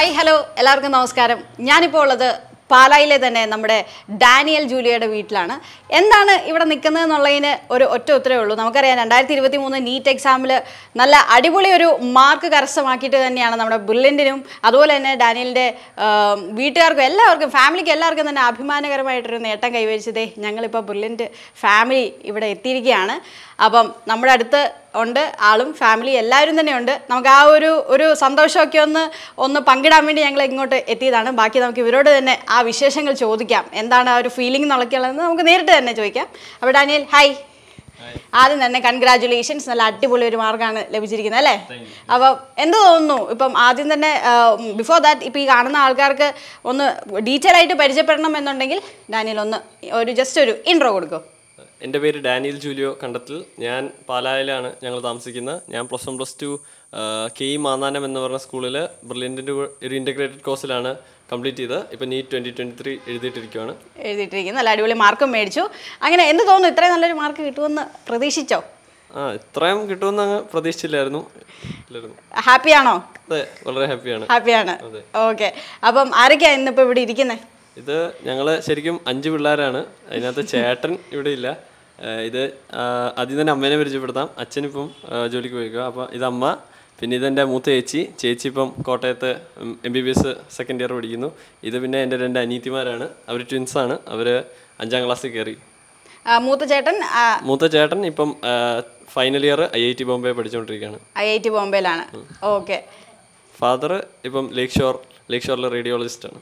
Hi hello എല്ലാവർക്കും നമസ്കാരം ഞാനിപ്പോൾ ഉള്ളത് പാലായിലെ തന്നെ നമ്മുടെ ഡാനിയൽ ജൂലിയയുടെ വീട്ടിലാണ് എന്താണ് ഇവിടെ നിൽക്കുന്നത് എന്നുള്ളതിന് ഒരു ഒറ്റ ഉത്തരവേ ഉള്ളൂ നമുക്കറിയാം രണ്ടായിരത്തി ഇരുപത്തി മൂന്ന് നീറ്റ് എക്സാമിൽ നല്ല അടിപൊളി ഒരു മാർക്ക് കരസ്ഥമാക്കിയിട്ട് തന്നെയാണ് നമ്മുടെ ബുള്ളൻറ്റിനും അതുപോലെ തന്നെ ഡാനിയലിൻ്റെ വീട്ടുകാർക്കും എല്ലാവർക്കും ഫാമിലിക്ക് എല്ലാവർക്കും തന്നെ അഭിമാനകരമായിട്ടൊരു നേട്ടം കൈവരിച്ചതേ ഞങ്ങളിപ്പോൾ ബുള്ളൻറ്റ് ഫാമിലി ഇവിടെ എത്തിയിരിക്കുകയാണ് അപ്പം നമ്മുടെ അടുത്ത് ഉണ്ട് ആളും ഫാമിലി എല്ലാവരും തന്നെ ഉണ്ട് നമുക്ക് ആ ഒരു ഒരു സന്തോഷമൊക്കെ ഒന്ന് ഒന്ന് പങ്കിടാൻ വേണ്ടി ഞങ്ങൾ ഇങ്ങോട്ട് എത്തിയതാണ് ബാക്കി നമുക്ക് ഇവരോട് തന്നെ ആ വിശേഷങ്ങൾ ചോദിക്കാം എന്താണ് ആ ഒരു ഫീലിംഗ് എന്നുള്ളതൊക്കെയുള്ളതെന്ന് നമുക്ക് നേരിട്ട് തന്നെ ചോദിക്കാം അപ്പോൾ ഡാനിയൽ ഹായ് ആദ്യം തന്നെ കൺഗ്രാറ്റുലേഷൻസ് നല്ല അടിപൊളി ഒരു മാർക്കാണ് ലഭിച്ചിരിക്കുന്നത് അല്ലേ അപ്പോൾ എന്ത് തോന്നുന്നു ഇപ്പം ആദ്യം തന്നെ ബിഫോർ ദാറ്റ് ഇപ്പോൾ ഈ കാണുന്ന ആൾക്കാർക്ക് ഒന്ന് ഡീറ്റെയിൽ ആയിട്ട് പരിചയപ്പെടണം എന്നുണ്ടെങ്കിൽ ഡാനിയൽ ഒന്ന് ഒരു ജസ്റ്റ് ഒരു ഇൻട്രോ കൊടുക്കും എൻ്റെ പേര് ഡാനിയൽ ജൂലിയോ കണ്ടത്തിൽ ഞാൻ പാലായിലാണ് ഞങ്ങൾ താമസിക്കുന്നത് ഞാൻ plus one plus two K E Mannanam എന്ന് പറഞ്ഞ സ്കൂളിൽ ബ്രില്യൻറ്റിൻ്റെ ഒരു ഇൻ്റഗ്രേറ്റഡ് കോഴ്സിലാണ് കംപ്ലീറ്റ് ചെയ്തത് ഇപ്പം നീറ്റ് ട്വൻറ്റി ട്വൻറ്റി ത്രീ എഴുതിയിട്ടിരിക്കുകയാണ് എഴുതിയിട്ടിരിക്കുന്നു നല്ല അടിപൊളി മാർക്കും മേടിച്ചു അങ്ങനെ എന്ത് തോന്നുന്നു ഇത്രയും നല്ലൊരു മാർക്ക് കിട്ടുമെന്ന് പ്രതീക്ഷിച്ചോ ആ ഇത്രയും കിട്ടുമെന്ന് അങ്ങ് പ്രതീക്ഷിച്ചില്ലായിരുന്നു ഇല്ലായിരുന്നു ഹാപ്പിയാണോ അതെ വളരെ ഹാപ്പിയാണ് ഹാപ്പിയാണ് ഓക്കെ അപ്പം ആരൊക്കെയാണ് ഇന്നിപ്പോൾ ഇവിടെ ഇരിക്കുന്നത് ഇത് ഞങ്ങൾ ശരിക്കും അഞ്ച് പിള്ളേരാണ് അതിനകത്ത് ചേട്ടൻ ഇവിടെ ഇല്ല ആ, ഇത് ആ, ആദ്യം തന്നെ അമ്മേനെ പരിചയപ്പെടുത്താം അച്ഛനിപ്പം ആ, ജോലിക്ക് പോയിക്കുക അപ്പോൾ ഇത് അമ്മ പിന്നെ ഇതെൻ്റെ മൂത്ത ചേച്ചി ചേച്ചി ഇപ്പം കോട്ടയത്ത് M B B S second year പഠിക്കുന്നു ഇത് പിന്നെ എൻ്റെ രണ്ട് അനീത്തിമാരാണ് അവർ ട്വിൻസാണ് അവർ അഞ്ചാം ക്ലാസ്സിൽ കയറി മൂത്ത ചേട്ടൻ മൂത്ത ചേട്ടൻ ഇപ്പം final year I I T Bombay പഠിച്ചുകൊണ്ടിരിക്കുകയാണ് ഐ ഐ ടി ബോംബെയിലാണ് ഓക്കെ ഫാദർ ഇപ്പം ലേക്ക് ഷോർ ലേക്ക് ഷോറിലെ റേഡിയോളജിസ്റ്റാണ്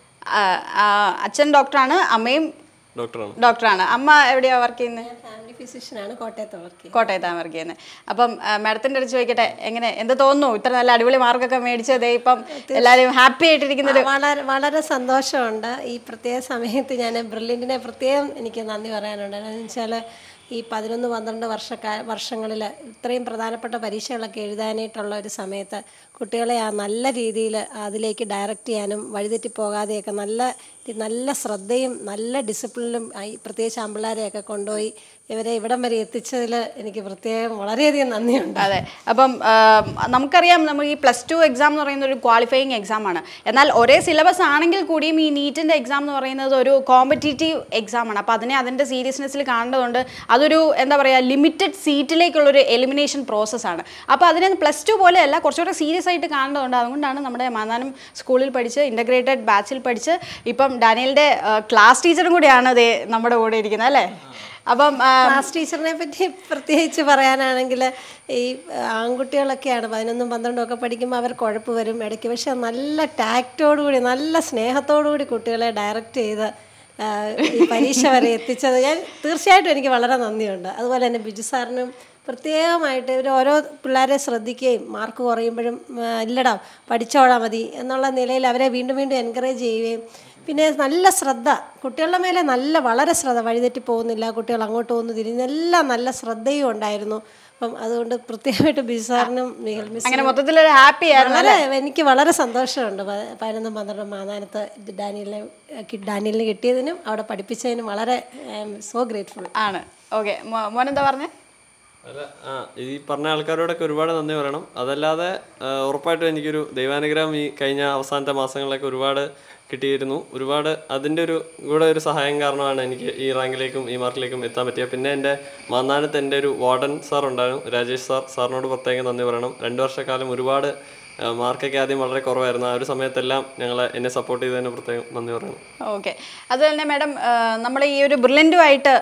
അച്ഛൻ ഡോക്ടറാണ് അമ്മയും ഡോക്ടറാണ് ഡോക്ടറാണ് അമ്മ എവിടെയാണ് വർക്ക് ചെയ്യുന്നത് ഫാമിലി ഫിസിഷ്യനാണ് കോട്ടയത്ത് വർക്ക് ചെയ്യുന്നത് കോട്ടയത്താണ് വർക്ക് ചെയ്യുന്നത് അപ്പം മാഡത്തിൻ്റെ അടുത്ത് ചോദിക്കട്ടെ എങ്ങനെ എന്ത് തോന്നുന്നു ഇത്ര നല്ല അടിപൊളി മാർക്കൊക്കെ മേടിച്ചതേ ഇപ്പം എല്ലാവരും ഹാപ്പി ആയിട്ടിരിക്കുന്നത് വളരെ വളരെ സന്തോഷമുണ്ട് ഈ പ്രത്യേക സമയത്ത് ഞാൻ ബ്രില്യൻറ്റിനെ പ്രത്യേകം എനിക്ക് നന്ദി പറയാനുണ്ട് എന്ന് വെച്ചാൽ ഈ പതിനൊന്ന് പന്ത്രണ്ട് വർഷക്കാ വർഷങ്ങളിൽ ഇത്രയും പ്രധാനപ്പെട്ട പരീക്ഷകളൊക്കെ എഴുതാനായിട്ടുള്ള ഒരു സമയത്ത് കുട്ടികളെ ആ നല്ല രീതിയിൽ അതിലേക്ക് ഡയറക്റ്റ് ചെയ്യാനും വഴിതെറ്റി പോകാതെയൊക്കെ നല്ല നല്ല ശ്രദ്ധയും നല്ല ഡിസിപ്ലിനും ആയി പ്രത്യേകിച്ച് ആമ്പിള്ളേരെയൊക്കെ കൊണ്ടുപോയി ഇവരെ ഇവിടം വരെ എത്തിച്ചതിൽ എനിക്ക് പ്രത്യേകം വളരെയധികം നന്ദിയുണ്ട് അതെ അപ്പം ആ, നമുക്കറിയാം നമ്മൾ ഈ പ്ലസ് ടു എക്സാം എന്ന് പറയുന്നത് ഒരു ക്വാളിഫയിങ് എക്സാം ആണ് എന്നാൽ ഒരേ സിലബസ് ആണെങ്കിൽ കൂടിയും ഈ നീറ്റിൻ്റെ എക്സാം എന്ന് പറയുന്നത് ഒരു കോമ്പറ്റീറ്റീവ് എക്സാം ആണ് അപ്പോൾ അതിനെ അതിൻ്റെ സീരിയസ്നെസ്സിൽ കാണേണ്ടതുകൊണ്ട് അതൊരു എന്താ പറയുക ലിമിറ്റഡ് സീറ്റിലേക്കുള്ളൊരു എലിമിനേഷൻ പ്രോസസ്സാണ് അപ്പോൾ അതിനെ പ്ലസ് ടു പോലെയല്ല കുറച്ചുകൂടെ സീരിയസ് ആയിട്ട് കാണേണ്ടതുണ്ട് അതുകൊണ്ടാണ് നമ്മുടെ മാന്നാനം സ്കൂളിൽ പഠിച്ച് ഇൻ്റഗ്രേറ്റഡ് ബാച്ചിൽ പഠിച്ച് ഇപ്പം ഡാനിയലിൻ്റെ ക്ലാസ് ടീച്ചറും കൂടിയാണ് അതേ നമ്മുടെ കൂടെ ഇരിക്കുന്നത് അല്ലേ അപ്പം ആ, ക്ലാസ് ടീച്ചറിനെ പറ്റി പ്രത്യേകിച്ച് പറയാനാണെങ്കിൽ ഈ ആൺകുട്ടികളൊക്കെയാണ് പതിനൊന്നും പന്ത്രണ്ടും ഒക്കെ പഠിക്കുമ്പോൾ അവർക്ക് കുഴപ്പ് വരും ഇടയ്ക്ക് പക്ഷെ നല്ല ടാക്റ്റോടുകൂടി നല്ല സ്നേഹത്തോടുകൂടി കുട്ടികളെ ഡയറക്റ്റ് ചെയ്ത് ആ, ഈ പരീക്ഷ വരെ എത്തിച്ചത് ഞാൻ തീർച്ചയായിട്ടും എനിക്ക് വളരെ നന്ദിയുണ്ട് അതുപോലെ തന്നെ ബിജു സാറിനും പ്രത്യേകമായിട്ട് ഇവർ ഓരോ പിള്ളേരെ ശ്രദ്ധിക്കുകയും മാർക്ക് കുറയുമ്പോഴും ആ, ഇല്ലടാ പഠിച്ചോളാം മതി എന്നുള്ള നിലയിൽ അവരെ വീണ്ടും വീണ്ടും എൻകറേജ് ചെയ്യുകയും പിന്നെ നല്ല ശ്രദ്ധ കുട്ടികളുടെ മേലെ നല്ല വളരെ ശ്രദ്ധ വഴിതെറ്റി പോകുന്നില്ല കുട്ടികൾ അങ്ങോട്ട് പോകുന്നു തിരിഞ്ഞെല്ലാം നല്ല ശ്രദ്ധയും ഉണ്ടായിരുന്നു അപ്പം അതുകൊണ്ട് പ്രത്യേകമായിട്ട് ബിസാറിനും മികൽ മിസ് അങ്ങനെ മൊത്തത്തിലൊരു ഹാപ്പി ആയിരുന്നു വളരെ എനിക്ക് വളരെ സന്തോഷമുണ്ട് പ- പതിനൊന്നും പന്ത്രണ്ടും മാതാനത്ത് ഡാനിയലിനെ കി- ഡാനിയലിന് കിട്ടിയതിനും അവിടെ പഠിപ്പിച്ചതിനും വളരെ സോ ഗ്രേറ്റ്ഫുൾ ആണ് ഓക്കെ മോനെന്താ പറഞ്ഞേ അല്ല ആ ഈ പറഞ്ഞ ആൾക്കാരോടൊക്കെ ഒരുപാട് നന്ദി പറയണം അതല്ലാതെ ആ, ഉറപ്പായിട്ടും എനിക്കൊരു ദൈവാനുഗ്രഹം ഈ കഴിഞ്ഞ അവസാനത്തെ മാസങ്ങളിലൊക്കെ ഒരുപാട് കിട്ടിയിരുന്നു ഒരുപാട് അതിൻ്റെ ഒരു കൂടെ ഒരു സഹായം കാരണമാണ് എനിക്ക് ഈ റാങ്കിലേക്കും ഈ മാർക്കിലേക്കും എത്താൻ പറ്റിയത് പിന്നെ എൻ്റെ മാന്നാനത്ത് എൻ്റെ ഒരു വാർഡൻ സാർ ഉണ്ടായിരുന്നു രാജേഷ് സാർ സാറിനോട് പ്രത്യേകം നന്ദി പറയണം രണ്ട് വർഷക്കാലം ഒരുപാട് ആ, മാർക്കൊക്കെ ആദ്യം വളരെ കുറവായിരുന്നു ആ ഒരു സമയത്തെല്ലാം ഞങ്ങളെ എന്നെ സപ്പോർട്ട് ചെയ്തതിന് പ്രത്യേകം നന്ദി പറയണം ഓക്കെ അതുപോലെ തന്നെ മാഡം നമ്മൾ ഈ ഒരു ബ്രില്യൻറ്റുമായിട്ട്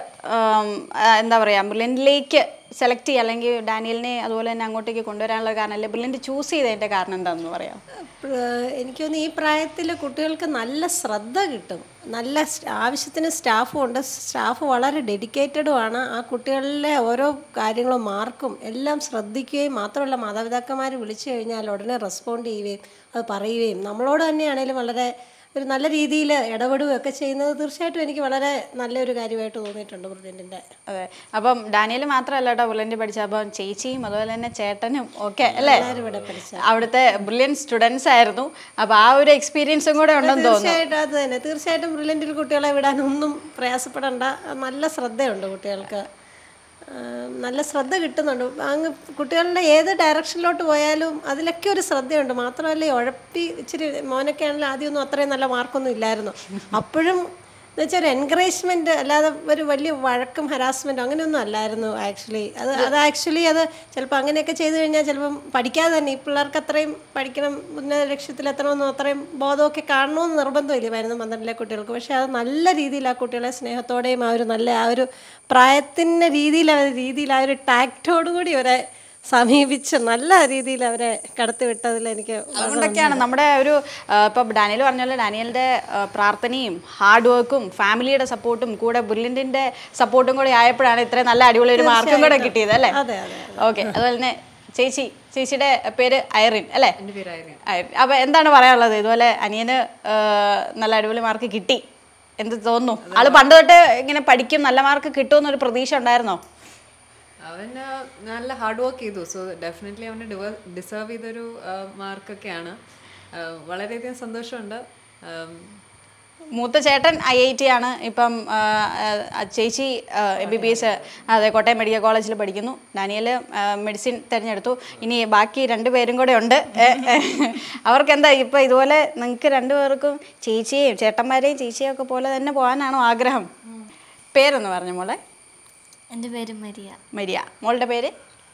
എന്താ പറയുക ബ്രില്യൻറ്റിലേക്ക് സെലക്ട് ചെയ്യുക അല്ലെങ്കിൽ ഡാനിയലിനെ അതുപോലെ തന്നെ അങ്ങോട്ടേക്ക് കൊണ്ടുവരാനുള്ള കാരണം അല്ലെങ്കിൽ ബ്രില്യൻറ്റ് ചൂസ് ചെയ്തതിൻ്റെ കാരണം എന്താണെന്ന് പറയാം എനിക്ക് തോന്നുന്നു ഈ പ്രായത്തിൽ കുട്ടികൾക്ക് നല്ല ശ്രദ്ധ കിട്ടും നല്ല സ്- ആവശ്യത്തിന് സ്റ്റാഫും ഉണ്ട് സ്റ്റാഫ് വളരെ ഡെഡിക്കേറ്റഡും ആണ് ആ കുട്ടികളിലെ ഓരോ കാര്യങ്ങളും മാർക്കും എല്ലാം ശ്രദ്ധിക്കുകയും മാത്രമല്ല മാതാപിതാക്കന്മാർ വിളിച്ചു കഴിഞ്ഞാൽ ഉടനെ റെസ്പോണ്ട് ചെയ്യുകയും അത് പറയുകയും നമ്മളോട് തന്നെയാണേലും വളരെ ഒരു നല്ല രീതിയിൽ ഇടപെടുകയും ഒക്കെ ചെയ്യുന്നത് തീർച്ചയായിട്ടും എനിക്ക് വളരെ നല്ലൊരു കാര്യമായിട്ട് തോന്നിയിട്ടുണ്ട് പ്രസിഡൻറ്റിൻ്റെ അതെ അപ്പം ഡാനിയൽ മാത്രമല്ല കേട്ടോ ബ്രില്യൻറ്റ് പഠിച്ച അപ്പം ചേച്ചിയും അതുപോലെ തന്നെ ചേട്ടനും ഒക്കെ അല്ലേ ഇവിടെ പഠിച്ച അവിടുത്തെ ബ്രില്യൻ സ്റ്റുഡൻസ് ആയിരുന്നു അപ്പോൾ ആ ഒരു എക്സ്പീരിയൻസും കൂടെ ഉണ്ടെന്ന് തോന്നുന്നു തീർച്ചയായിട്ടും അത് തന്നെ തീർച്ചയായിട്ടും ബ്രില്യൻറ്റിൽ കുട്ടികളെ വിടാനൊന്നും പ്രയാസപ്പെടേണ്ട നല്ല ശ്രദ്ധയുണ്ട് കുട്ടികൾക്ക് ആ, നല്ല ശ്രദ്ധ കിട്ടുന്നുണ്ട് അങ്ങ് കുട്ടികളുടെ ഏത് ഡയറക്ഷനിലോട്ട് പോയാലും അതിലൊക്കെ ഒരു ശ്രദ്ധയുണ്ട് മാത്രമല്ല ഈ ഉഴപ്പി ഇച്ചിരി മോനൊക്കെ ആണെങ്കിലും ആദ്യമൊന്നും അത്രയും നല്ല മാർക്കൊന്നും ഇല്ലായിരുന്നു അപ്പോഴും എന്ന് വെച്ചാൽ ഒരു എൻകറേജ്മെൻറ്റ് അല്ലാതെ ഒരു വലിയ വഴക്കും ഹരാസ്മെൻറ്റും അങ്ങനെയൊന്നും അല്ലായിരുന്നു ആക്ച്വലി അത് അത് ആക്ച്വലി അത് ചിലപ്പോൾ അങ്ങനെയൊക്കെ ചെയ്തു കഴിഞ്ഞാൽ ചിലപ്പം പഠിക്കാതെ തന്നെ ഈ പിള്ളേർക്ക് അത്രയും പഠിക്കണം ഉന്നത ലക്ഷ്യത്തിലെത്തണമെന്നും അത്രയും ബോധമൊക്കെ കാണണമെന്ന് നിർബന്ധമില്ല വരുന്ന പന്ത്രണ്ടിലെ കുട്ടികൾക്ക് പക്ഷേ അത് നല്ല രീതിയിൽ ആ കുട്ടികളെ സ്നേഹത്തോടെയും ആ ഒരു നല്ല ആ ഒരു പ്രായത്തിൻ്റെ രീതിയിൽ ആ ഒരു രീതിയിൽ ആ ഒരു ടാക്റ്റോടുകൂടി അവരെ സമീപിച്ച് നല്ല രീതിയിൽ അവരെ കടത്തിവിട്ടതിൽ എനിക്ക് അതുകൊണ്ടൊക്കെയാണ് നമ്മുടെ ഒരു ആ, ഇപ്പൊ ഡാനിയൽ പറഞ്ഞ പോലെ ഡാനിയലിന്റെ ആ, പ്രാർത്ഥനയും ഹാർഡ് വർക്കും ഫാമിലിയുടെ സപ്പോർട്ടും കൂടെ ബുല്ലിൻ്റെ സപ്പോർട്ടും കൂടെ ആയപ്പോഴാണ് ഇത്രയും നല്ല അടിപൊളി ഒരു മാർക്കും കൂടെ കിട്ടിയത് അല്ലേ അതെ അതെ ഓക്കെ അതുപോലെ തന്നെ ചേച്ചി ചേച്ചിയുടെ പേര് ഐറിൻ അല്ലേ ഐറിൻ അപ്പൊ എന്താണ് പറയാനുള്ളത് ഇതുപോലെ അനിയന് ആ, നല്ല അടിപൊളി മാർക്ക് കിട്ടി എന്ത് തോന്നുന്നു ആള് പണ്ട് തൊട്ട് ഇങ്ങനെ പഠിക്കും നല്ല മാർക്ക് കിട്ടുമെന്നൊരു പ്രതീക്ഷ ഉണ്ടായിരുന്നോ അവൻ ആ, നല്ല ഹാർഡ് വർക്ക് ചെയ്തു സോ ഡെഫിനറ്റ്ലി അവന് ഡിസേർവ് ചെയ്തൊരു മാർക്കൊക്കെയാണ് വളരെയധികം സന്തോഷമുണ്ട് ആം, മൂത്ത ചേട്ടൻ ഐ ഐ ടി ആണ് ഇപ്പം ആ, ആ, ചേച്ചി എം ബി ബി എസ് അതെ കോട്ടയം മെഡിക്കൽ കോളേജിൽ പഠിക്കുന്നു ഡാനിയൽ മെഡിസിൻ തിരഞ്ഞെടുത്തു ഇനി ബാക്കി രണ്ട് പേരും കൂടെ ഉണ്ട് ഏ, ഏ, അവർക്ക് എന്താ ഇപ്പം ഇതുപോലെ നിങ്ങൾക്ക് രണ്ടുപേർക്കും ചേച്ചിയെയും ചേട്ടന്മാരെയും ചേച്ചിയും ഒക്കെ പോലെ തന്നെ പോകാനാണോ ആഗ്രഹം പേരൊന്ന് പറഞ്ഞു മോളെ എൻ്റെ പേര് മരിയ മരിയ മോളുടെ പേര്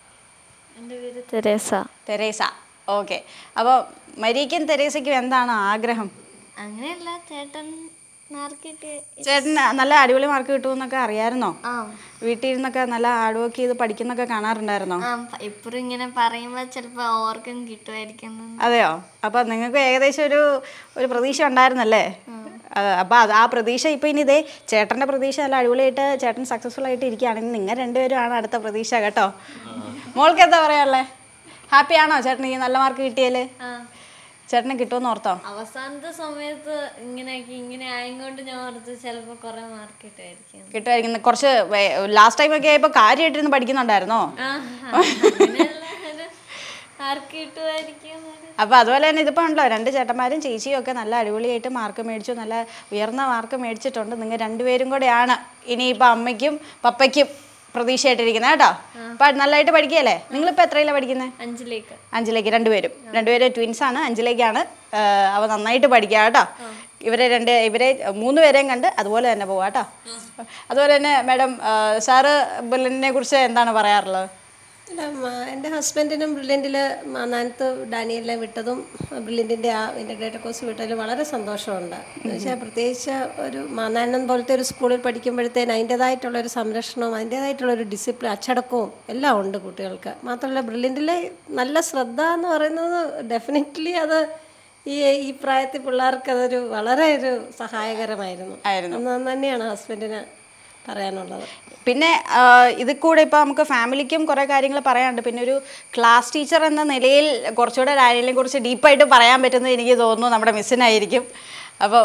എൻ്റെ പേര് തെരേസ തെരേസ ഓക്കെ അപ്പോൾ മരിയയ്ക്കും തെരേസയ്ക്കും എന്താണ് ആഗ്രഹം അങ്ങനെയല്ല ചേട്ടൻ മാർക്കിട്ട് ചേട്ടന് നല്ല അടിപൊളി മാർക്ക് കിട്ടുമെന്നൊക്കെ അറിയായിരുന്നോ ആ വീട്ടിൽ ഇരുന്നൊക്കെ നല്ല ഹാർഡ് വർക്ക് ചെയ്ത് പഠിക്കുന്നൊക്കെ കാണാറുണ്ടായിരുന്നോ ആ ഇപ്പോഴും ഇങ്ങനെ പറയുമ്പോൾ ചിലപ്പോൾ ഓർക്കും കിട്ടുമായിരിക്കും എന്ന്. അതെയോ അപ്പൊ നിങ്ങൾക്ക് ഏകദേശം ഒരു ഒരു പ്രതീക്ഷ ഉണ്ടായിരുന്നല്ലേ അത് അപ്പൊ അത് ആ പ്രതീക്ഷ ഇപ്പൊ ഇനി ഇതേ ചേട്ടന്റെ പ്രതീക്ഷ നല്ല അടിപൊളിയായിട്ട് ചേട്ടൻ സക്സസ്ഫുൾ ആയിട്ട് ഇരിക്കുകയാണെങ്കിൽ നിങ്ങൾ രണ്ടുപേരും ആണ് അടുത്ത പ്രതീക്ഷ കേട്ടോ മോൾക്ക് എന്താ പറയാനുള്ളേ ഹാപ്പി ആണോ ചേട്ടൻ ഈ നല്ല മാർക്ക് കിട്ടിയാല് ചേട്ടന് കിട്ടുമെന്ന് ഓർത്തോ അവസാനത്തെ സമയത്ത് ഇങ്ങനെയൊക്കെ ഇങ്ങനെ ആയതുകൊണ്ട് ഞാൻ ഓർത്ത് ചിലപ്പോൾ കുറേ മാർക്ക് കിട്ടുമായിരിക്കും കിട്ടുമായിരിക്കും കുറച്ച് ലാസ്റ്റ് ടൈം ഒക്കെ ആയപ്പോ കാര്യമായിട്ടിരുന്ന് പഠിക്കുന്നുണ്ടായിരുന്നോ ആ അങ്ങനെയല്ല ഒരു മാർക്ക് കിട്ടുമായിരിക്കും എന്നൊരു- അപ്പോൾ അതുപോലെ തന്നെ ഇതിപ്പോൾ ഉണ്ടല്ലോ രണ്ട് ചേട്ടന്മാരും ചേച്ചിയും ഒക്കെ നല്ല അടിപൊളിയായിട്ട് മാർക്ക് മേടിച്ചു നല്ല ഉയർന്ന മാർക്ക് മേടിച്ചിട്ടുണ്ട് നിങ്ങൾ രണ്ടുപേരും കൂടെയാണ് ഇനിയിപ്പോൾ അമ്മയ്ക്കും പപ്പയ്ക്കും പ്രതീക്ഷയായിട്ടിരിക്കുന്നത് കേട്ടോ അപ്പം നല്ലതായിട്ട് പഠിക്കുകയല്ലേ നിങ്ങളിപ്പോൾ എത്രയിലാണ് പഠിക്കുന്നത് അഞ്ചിലേക്ക് അഞ്ചിലേക്ക് രണ്ടുപേരും രണ്ടുപേരും ട്വിൻസ് ആണ് അഞ്ചിലേക്കാണ് അവ നന്നായിട്ട് പഠിക്കുക കേട്ടോ ഇവരെ രണ്ട് ഇവരെ മൂന്ന് പേരെയും കണ്ട് അതുപോലെ തന്നെ പോവാം കേട്ടോ അതുപോലെ തന്നെ മാഡം സാറ് ബില്ലിനെ കുറിച്ച് എന്താണ് പറയാറുള്ളത് അല്ല മ- എൻ്റെ ഹസ്ബൻഡിനും ബ്രില്യൻറ്റിൽ മാനാനത്ത് ഡാനിയലിനെ വിട്ടതും ബ്രില്യൻറ്റിൻ്റെ ആ ഇൻ്റഗ്രേറ്റഡ് കോഴ്സ് വിട്ടതിൽ വളരെ സന്തോഷമുണ്ട് എന്ന് വെച്ചാൽ പ്രത്യേകിച്ച് ഒരു മാനാനം പോലത്തെ ഒരു സ്കൂളിൽ പഠിക്കുമ്പോഴത്തേന് അതിൻ്റേതായിട്ടുള്ള ഒരു സംരക്ഷണവും അതിൻ്റേതായിട്ടുള്ള ഒരു ഡിസിപ്ലിൻ അച്ചടക്കവും എല്ലാം ഉണ്ട് കുട്ടികൾക്ക് മാത്രമല്ല ബ്രില്യൻറ്റിലെ നല്ല ശ്രദ്ധ എന്ന് പറയുന്നത് ഡെഫിനറ്റ്ലി അത് ഈ ഈ പ്രായത്തിൽ പിള്ളേർക്ക് അതൊരു വളരെ ഒരു സഹായകരമായിരുന്നു എന്ന് തന്നെയാണ് ഹസ്ബൻഡിന് പറയാനുള്ളത് പിന്നെ ആ, ഇത് കൂടെ ഇപ്പോൾ നമുക്ക് ഫാമിലിക്കും കുറേ കാര്യങ്ങൾ പറയാനുണ്ട് പിന്നെ ഒരു ക്ലാസ് ടീച്ചർ എന്ന നിലയിൽ കുറച്ചുകൂടെ ഡാനിയലിനെ കുറിച്ച് ഡീപ്പായിട്ട് പറയാൻ പറ്റുന്നത് എനിക്ക് തോന്നുന്നു നമ്മുടെ മിസ്സിനായിരിക്കും അപ്പോൾ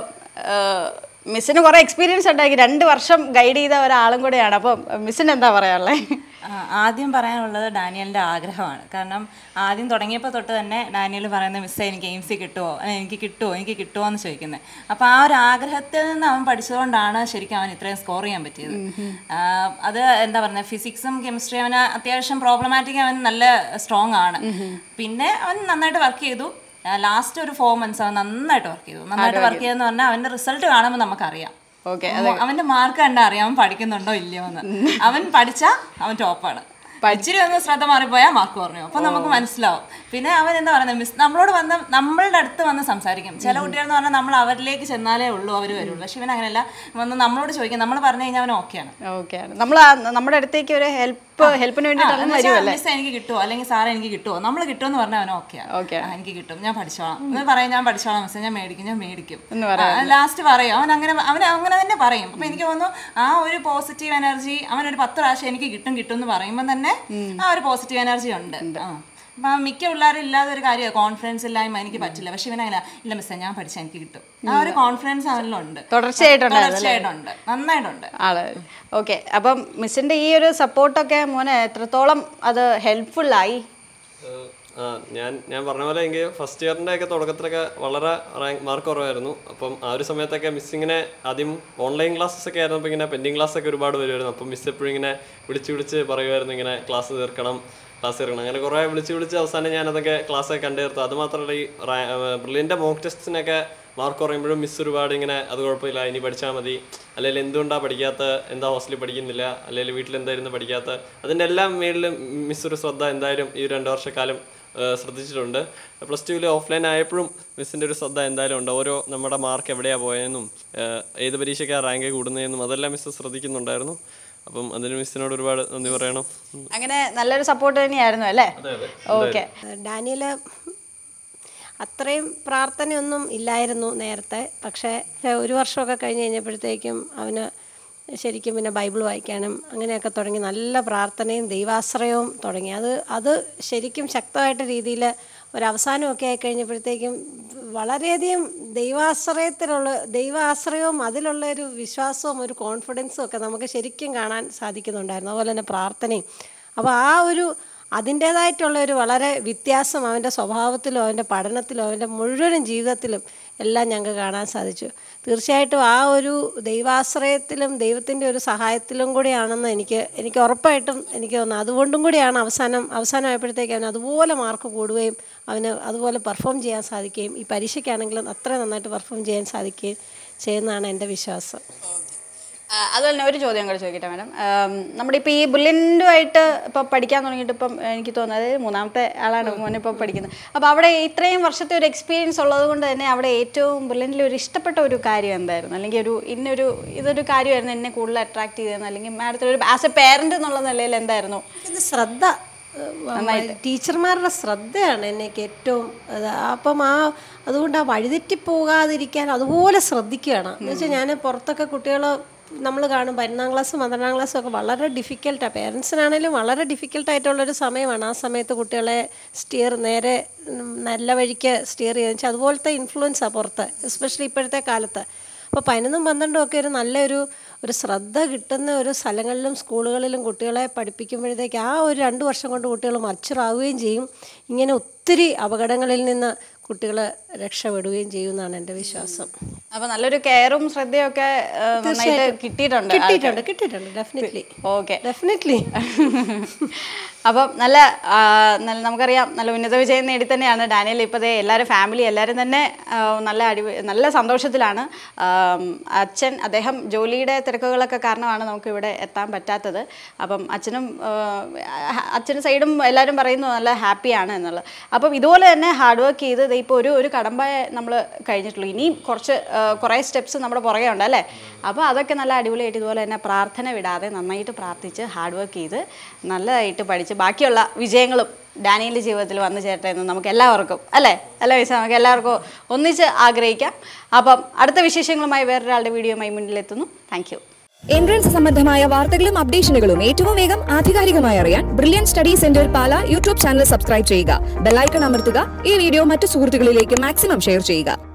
മിസ്സിന് കുറേ എക്സ്പീരിയൻസ് ഉണ്ടാക്കി രണ്ട് വർഷം ഗൈഡ് ചെയ്ത ഒരാളും കൂടെയാണ് അപ്പോൾ മിസ്സിന് എന്താ പറയാനുള്ളത് ആ, ആദ്യം പറയാനുള്ളത് ഡാനിയലിൻ്റെ ആഗ്രഹമാണ് കാരണം ആദ്യം തുടങ്ങിയപ്പോൾ തൊട്ട് തന്നെ ഡാനിയൽ പറയുന്ന മിസ്സേ എനിക്ക് എയിംസി കിട്ടുമോ അല്ലെങ്കിൽ എനിക്ക് കിട്ടുമോ എനിക്ക് കിട്ടുമോ എന്ന് ചോദിക്കുന്നത് അപ്പോൾ ആ ഒരു ആഗ്രഹത്തിൽ നിന്ന് അവൻ പഠിച്ചതുകൊണ്ടാണ് ശരിക്കും അവൻ ഇത്രയും സ്കോർ ചെയ്യാൻ പറ്റിയത് ആ, അത് എന്താ പറയുക ഫിസിക്സും കെമിസ്ട്രി അവന് അത്യാവശ്യം പ്രോബ്ലമാറ്റിക് അവൻ നല്ല സ്ട്രോങ് ആണ് പിന്നെ അവൻ നന്നായിട്ട് വർക്ക് ചെയ്തു ലാസ്റ്റ് ഒരു ഫോർ മന്ത്സ് അവൻ നന്നായിട്ട് വർക്ക് ചെയ്തു നന്നായിട്ട് വർക്ക് ചെയ്തെന്ന് പറഞ്ഞാൽ അവൻ്റെ റിസൾട്ട് കാണുമ്പോൾ നമുക്കറിയാം ഓക്കെ മോ- അവന്റെ മാർക്ക് കണ്ടാ അറിയാം അവൻ പഠിക്കുന്നുണ്ടോ ഇല്ലയോ എന്ന് അവൻ പഠിച്ചാ അവൻ ടോപ്പാണ് ഇച്ചിരി ഒന്ന് ശ്രദ്ധ മാറിപ്പോയാൽ മാർക്ക് കുറഞ്ഞു അപ്പൊ നമുക്ക് മനസ്സിലാവും പിന്നെ അവൻ എന്താ പറയുന്നത് മിസ് നമ്മളോട് വന്ന് നമ്മളുടെ അടുത്ത് വന്ന് സംസാരിക്കും ചില കുട്ടികൾ എന്ന് പറഞ്ഞാൽ നമ്മൾ അവരിലേക്ക് ചെന്നാലേ ഉള്ളൂ അവർ വരുള്ളൂ പക്ഷെ ഇവൻ അങ്ങനെയല്ല വന്ന് നമ്മളോട് ചോദിക്കും നമ്മൾ പറഞ്ഞു കഴിഞ്ഞാൽ അവൻ ഓക്കെയാണ് ഓക്കെ നമ്മൾ നമ്മുടെ അടുത്തേക്ക് ഒരു ഹെൽപ്പ് ഹെൽപ്പിന് വേണ്ടിയിട്ടാണ് വരുമല്ലേ മിസ് എനിക്ക് കിട്ടുമോ അല്ലെങ്കിൽ സാറേ എനിക്ക് കിട്ടുമോ നമ്മൾ കിട്ടുമെന്ന് പറഞ്ഞാൽ അവൻ ഓക്കെയാണ് Okay. എനിക്ക് കിട്ടും ഞാൻ പഠിച്ചോളാം എന്ന് പറയും ഞാൻ പഠിച്ചോളാം മിസ് ഞാൻ മേടിക്കും ഞാൻ മേടിക്കും എന്ന് ലാസ്റ്റ് പറയും അവൻ അങ്ങനെ അവൻ അങ്ങനെ തന്നെ പറയും അപ്പൊ എനിക്ക് തോന്നുന്നു ആ ഒരു പോസിറ്റീവ് എനർജി അവൻ ഒരു പത്ത് പ്രാവശ്യം എനിക്ക് കിട്ടും കിട്ടും എന്ന് പറയുമ്പോൾ തന്നെ ആ ഒരു പോസിറ്റീവ് എനർജി ഉണ്ട് ആ അപ്പൊ ആ മിക്ക പിള്ളേരും ഇല്ലാത്ത ഒരു കാര്യമാണ് കോൺഫിഡൻസ് ഇല്ലായ്മ എനിക്ക് പറ്റില്ല പക്ഷെ ഇവനങ്ങനെ ഇല്ല മിസ്സേ ഞാൻ പഠിച്ചാൽ എനിക്ക് കിട്ടും ആ ഒരു കോൺഫിഡൻസ് അവനിലുണ്ട് തുടർച്ചയായിട്ടുണ്ടായിരുന്നു തുടർച്ചയായിട്ടുണ്ട് നന്നായിട്ടുണ്ട് ആള് ഓക്കെ അപ്പം മിസ്സിന്റെ ഈ ഒരു സപ്പോർട്ടൊക്കെ മോനെ എത്രത്തോളം അത് ഹെൽപ്ഫുള്ളായി ആ ഞാൻ ഞാൻ പറഞ്ഞ പോലെ എനിക്ക് ഫസ്റ്റ് ഇയറിൻ്റെ ഒക്കെ തുടക്കത്തിലൊക്കെ വളരെ റാങ്ക് മാർക്ക് കുറവായിരുന്നു അപ്പം ആ ഒരു സമയത്തൊക്കെ മിസ് ഇങ്ങനെ ആദ്യം ഓൺലൈൻ ക്ലാസ്സസ് ഒക്കെ ആയിരുന്നപ്പോൾ ഇങ്ങനെ പെൻഡിങ് ക്ലാസ് ഒക്കെ ഒരുപാട് വരുമായിരുന്നു അപ്പം മിസ് എപ്പോഴും ഇങ്ങനെ വിളിച്ച് വിളിച്ച് പറയുമായിരുന്നു ഇങ്ങനെ ക്ലാസ് തീർക്കണം ക്ലാസ് തീർക്കണം അങ്ങനെ കുറേ വിളിച്ച് വിളിച്ച് അവസാനം ഞാനതൊക്കെ ക്ലാസ്സൊക്കെ കണ്ടു തീർത്തു അത് മാത്രമല്ല ഈ ബ്രില്ലിൻ്റെ മോക്ക് ടെസ്റ്റിനൊക്കെ മാർക്ക് കുറയുമ്പോഴും മിസ് ഒരുപാട് ഇങ്ങനെ അത് കുഴപ്പമില്ല ഇനി പഠിച്ചാൽ മതി അല്ലെങ്കിൽ എന്തുകൊണ്ടാണ് പഠിക്കാത്ത എന്താ ഹോസ്റ്റലിൽ പഠിക്കുന്നില്ല അല്ലെങ്കിൽ വീട്ടിൽ എന്തായിരുന്നു പഠിക്കാത്ത അതിൻ്റെ എല്ലാം മേളിലും മിസ് ഒരു ശ്രദ്ധ എന്തായാലും ഈ രണ്ട് വർഷക്കാലം ഏഹ് ശ്രദ്ധിച്ചിട്ടുണ്ട് പ്ലസ് ടുവിൽ ഓഫ്ലൈൻ ആയപ്പോഴും മിസ്സിൻ്റെ ഒരു ശ്രദ്ധ എന്തായാലും ഉണ്ട് ഓരോ നമ്മുടെ മാർക്ക് എവിടെയാണ് പോയതെന്നും ഏഹ് ഏത് പരീക്ഷയ്ക്കാണ് റാങ്ക് കൂടുന്നതെന്നും അതെല്ലാം മിസ് ശ്രദ്ധിക്കുന്നുണ്ടായിരുന്നു അപ്പം അതിന് മിസ്സിനോട് ഒരുപാട് നന്ദി പറയണം അങ്ങനെ നല്ലൊരു സപ്പോർട്ട് തന്നെയായിരുന്നു അല്ലേ ഓക്കെ ഡാനിയൽ അത്രയും പ്രാർത്ഥനയൊന്നും ഇല്ലായിരുന്നു നേരത്തെ പക്ഷേ ഒരു വർഷമൊക്കെ കഴിഞ്ഞ് കഴിഞ്ഞപ്പോഴത്തേക്കും അവന് ശരിക്കും പിന്നെ ബൈബിൾ വായിക്കാനും അങ്ങനെയൊക്കെ തുടങ്ങി നല്ല പ്രാർത്ഥനയും ദൈവാശ്രയവും തുടങ്ങി അത് അത് ശരിക്കും ശക്തമായിട്ട് രീതിയിൽ ഒരവസാനമൊക്കെ ആയി കഴിഞ്ഞപ്പോഴത്തേക്കും വളരെയധികം ദൈവാശ്രയത്തിലുള്ള ദൈവാശ്രയവും അതിലുള്ള ഒരു വിശ്വാസവും ഒരു കോൺഫിഡൻസും ഒക്കെ നമുക്ക് ശരിക്കും കാണാൻ സാധിക്കുന്നുണ്ടായിരുന്നു അതുപോലെ തന്നെ പ്രാർത്ഥനയും അപ്പോൾ ആ ഒരു അതിൻ്റേതായിട്ടുള്ള ഒരു വളരെ വ്യത്യാസം അവൻ്റെ സ്വഭാവത്തിലും അവൻ്റെ പഠനത്തിലും അവൻ്റെ മുഴുവൻ ജീവിതത്തിലും എല്ലാം ഞങ്ങൾക്ക് കാണാൻ സാധിച്ചു തീർച്ചയായിട്ടും ആ ഒരു ദൈവാശ്രയത്തിലും ദൈവത്തിൻ്റെ ഒരു സഹായത്തിലും കൂടിയാണെന്ന് എനിക്ക് എനിക്ക് ഉറപ്പായിട്ടും എനിക്ക് തോന്നുന്നു അതുകൊണ്ടും കൂടിയാണ് അവസാനം അവസാനമായപ്പോഴത്തേക്ക് അവന് അതുപോലെ മാർക്ക് കൂടുകയും അവന് അതുപോലെ പെർഫോം ചെയ്യാൻ സാധിക്കുകയും ഈ പരീക്ഷയ്ക്കാണെങ്കിലും അത്ര നന്നായിട്ട് പെർഫോം ചെയ്യാൻ സാധിക്കുകയും ചെയ്യുന്നതാണ് എൻ്റെ വിശ്വാസം ആ, അതുപോലെ തന്നെ ഒരു ചോദ്യം കൂടെ ചോദിക്കട്ടെ മാഡം നമ്മുടെ ഇപ്പോൾ ഈ ബുള്ളിൻ്റുമായിട്ട് ഇപ്പോൾ പഠിക്കാൻ തുടങ്ങിയിട്ട് ഇപ്പം എനിക്ക് തോന്നുന്നത് മൂന്നാമത്തെ ആളാണ് മോനെ ഇപ്പോൾ പഠിക്കുന്നത് അപ്പോൾ അവിടെ ഇത്രയും വർഷത്തെ ഒരു എക്സ്പീരിയൻസ് ഉള്ളത് കൊണ്ട് തന്നെ അവിടെ ഏറ്റവും ബുള്ളിൻ്റിൽ ഒരു ഇഷ്ടപ്പെട്ട ഒരു കാര്യം എന്തായിരുന്നു അല്ലെങ്കിൽ ഒരു ഇന്നൊരു ഇതൊരു കാര്യമായിരുന്നു എന്നെ കൂടുതൽ അട്രാക്ട് ചെയ്തതെന്ന് അല്ലെങ്കിൽ മാഡത്തിന് ഒരു ആസ് എ പേരൻ്റ് എന്നുള്ള നിലയിൽ എന്തായിരുന്നു ഇത് ശ്രദ്ധ ഏഹ്, ടീച്ചർമാരുടെ ശ്രദ്ധയാണ് എനിക്ക് ഏറ്റവും അത് അപ്പം ആ അതുകൊണ്ട് ആ വഴിതെറ്റി പോകാതിരിക്കാൻ അതുപോലെ ശ്രദ്ധിക്കുകയാണ് എന്ന് വെച്ചാൽ ഞാൻ പുറത്തൊക്കെ കുട്ടികൾ നമ്മൾ കാണും പതിനൊന്നാം ക്ലാസ്സും പന്ത്രണ്ടാം ക്ലാസ്സും ഒക്കെ വളരെ ഡിഫിക്കൽട്ടാണ് പേരൻസിനാണേലും വളരെ ഡിഫിക്കൽട്ടായിട്ടുള്ളൊരു സമയമാണ് ആ സമയത്ത് കുട്ടികളെ സ്റ്റിയർ നേരെ ഉം, നല്ല വഴിക്ക് സ്റ്റിയർ ചെയ്യുക വെച്ചാൽ അതുപോലത്തെ ഇൻഫ്ലുവൻസാണ് പുറത്ത് എസ്പെഷ്യലി ഇപ്പോഴത്തെ കാലത്ത് അപ്പോൾ പതിനൊന്നും പന്ത്രണ്ടും ഒക്കെ ഒരു നല്ലൊരു ഒരു ശ്രദ്ധ കിട്ടുന്ന ഒരു സ്ഥലങ്ങളിലും സ്കൂളുകളിലും കുട്ടികളെ പഠിപ്പിക്കുമ്പോഴത്തേക്ക് ആ ഒരു രണ്ട് വർഷം കൊണ്ട് കുട്ടികൾ മച്ചുറാവുകയും ചെയ്യും ഇങ്ങനെ ഒത്തിരി അപകടങ്ങളിൽ നിന്ന് കുട്ടികൾ രക്ഷപ്പെടുകയും ചെയ്യുമെന്നാണ് എൻ്റെ വിശ്വാസം അപ്പോൾ നല്ലൊരു കെയറും ശ്രദ്ധയും ഒക്കെ ആ, നന്നായിട്ട് കിട്ടിയിട്ടുണ്ട് കിട്ടിയിട്ടുണ്ട് കിട്ടിയിട്ടുണ്ട് ഡെഫിനറ്റ്ലി ഓക്കെ ഡെഫിനറ്റ്ലി അപ്പം നല്ല ആ, നല്ല നമുക്കറിയാം നല്ല ഉന്നത വിജയം നേടി തന്നെയാണ് ഡാനിയൽ ഇപ്പോഴത്തെ എല്ലാവരും ഫാമിലി എല്ലാവരും തന്നെ ആ, നല്ല അടി നല്ല സന്തോഷത്തിലാണ് ആം, അച്ഛൻ അദ്ദേഹം ജോലിയുടെ തിരക്കുകളൊക്കെ കാരണമാണ് നമുക്ക് ഇവിടെ എത്താൻ പറ്റാത്തത് അപ്പം അച്ഛനും ആ, അച്ഛനും സൈഡും എല്ലാവരും പറയുന്നു നല്ല ഹാപ്പിയാണ് എന്നുള്ളത് അപ്പം ഇതുപോലെ തന്നെ ഹാർഡ് വർക്ക് ചെയ്ത് ദേ ഇപ്പോൾ ഒരു ഒരു കടമ്പ നമ്മൾ കഴിഞ്ഞിട്ടുള്ളൂ ഇനിയും കുറച്ച് ആ, കുറേ സ്റ്റെപ്സ് നമ്മുടെ പുറകെ ഉണ്ട് അല്ലേ അപ്പോൾ അതൊക്കെ നല്ല അടിപൊളിയായിട്ട് ഇതുപോലെ തന്നെ പ്രാർത്ഥന വിടാതെ നന്നായിട്ട് പ്രാർത്ഥിച്ച് ഹാർഡ് വർക്ക് ചെയ്ത് നല്ലതായിട്ട് പഠിച്ച് ബാക്കിയുള്ള വിജയങ്ങളും ഡാനിയലിൻ്റെ ജീവിതത്തിൽ വന്നു ചേരട്ടെ എന്ന് നമുക്ക് എല്ലാവർക്കും അല്ലേ അല്ലേ മിസ് നമുക്ക് എല്ലാവർക്കും ഒന്നിച്ച് ആഗ്രഹിക്കാം അപ്പം അടുത്ത വിശേഷങ്ങളുമായി വേറൊരാളുടെ വീഡിയോയുമായി മുന്നിലെത്തുന്നു താങ്ക് യു എൻട്രൻസ് സംബന്ധമായ വാർത്തകളും അപ്ഡേഷനുകളും ഏറ്റവും വേഗം ആധികാരികമായി അറിയാൻ Brilliant Study Centre Pala YouTube channel subscribe ചെയ്യുക ബെല്ലൈക്കൺ അമർത്തുക ഈ വീഡിയോ മറ്റു സുഹൃത്തുക്കളിലേക്ക് മാക്സിമം ഷെയർ ചെയ്യുക